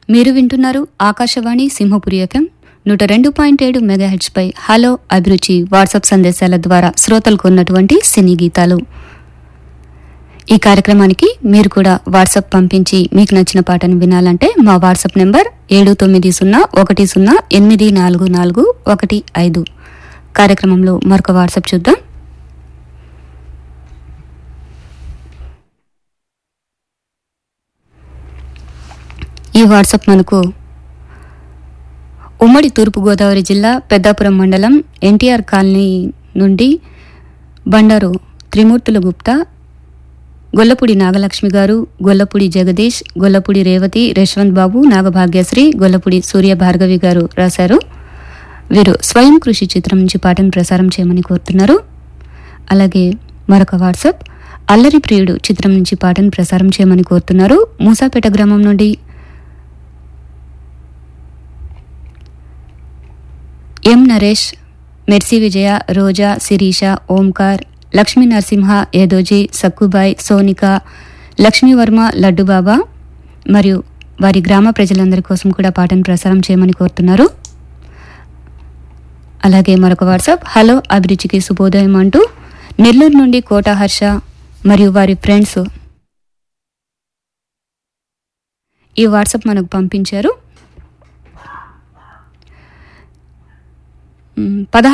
మీరు వింటున్నారు ఆకాశవాణి సింహపురి ఎఫ్ఎం నూట రెండు పాయింట్ ఏడు మెగాహెడ్స్పై హలో అభిరుచి వాట్సాప్ సందేశాల ద్వారా శ్రోతలకు ఉన్నటువంటి సినీ గీతాలు ఈ కార్యక్రమానికి మీరు కూడా వాట్సాప్ పంపించి మీకు నచ్చిన పాటను వినాలంటే మా వాట్సాప్ నెంబర్ ఏడు తొమ్మిది సున్నా ఒకటి సున్నా ఎనిమిది నాలుగు నాలుగు ఒకటి ఐదు కార్యక్రమంలో మరొక వాట్సాప్ చూద్దాం ఈ వాట్సాప్ మనకు ఉమ్మడి తూర్పుగోదావరి జిల్లా పెద్దాపురం మండలం ఎన్టీఆర్ కాలనీ నుండి బండారు త్రిమూర్తుల గుప్తా గొల్లపూడి నాగలక్ష్మి గారు గొల్లపూడి జగదీష్ గొల్లపూడి రేవతి రేష్వంత్ బాబు నాగభాగ్యశ్రీ గొల్లపూడి సూర్య భార్గవి గారు రాశారు వీరు స్వయం కృషి చిత్రం నుంచి పాటను ప్రసారం చేయమని కోరుతున్నారు అలాగే మరొక వాట్సాప్ అల్లరి ప్రియుడు చిత్రం నుంచి పాటను ప్రసారం చేయమని కోరుతున్నారు మూసాపేట గ్రామం నుండి ఎం నరేష్ మెర్సీ విజయ రోజా శిరీష ఓంకార్ లక్ష్మీ నరసింహ ఏదోజీ సక్కుబాయ్ సోనిక లక్ష్మీవర్మ లడ్డుబాబా మరియు వారి గ్రామ ప్రజలందరి కోసం కూడా పాటను ప్రసారం చేయమని కోరుతున్నారు అలాగే మరొక వాట్సాప్ హలో అభిరుచికి శుభోదయం అంటూ నెల్లూరు నుండి కోట హర్ష మరియు వారి ఫ్రెండ్స్ ఈ వాట్సాప్ మనకు పంపించారు మ్, పదహారు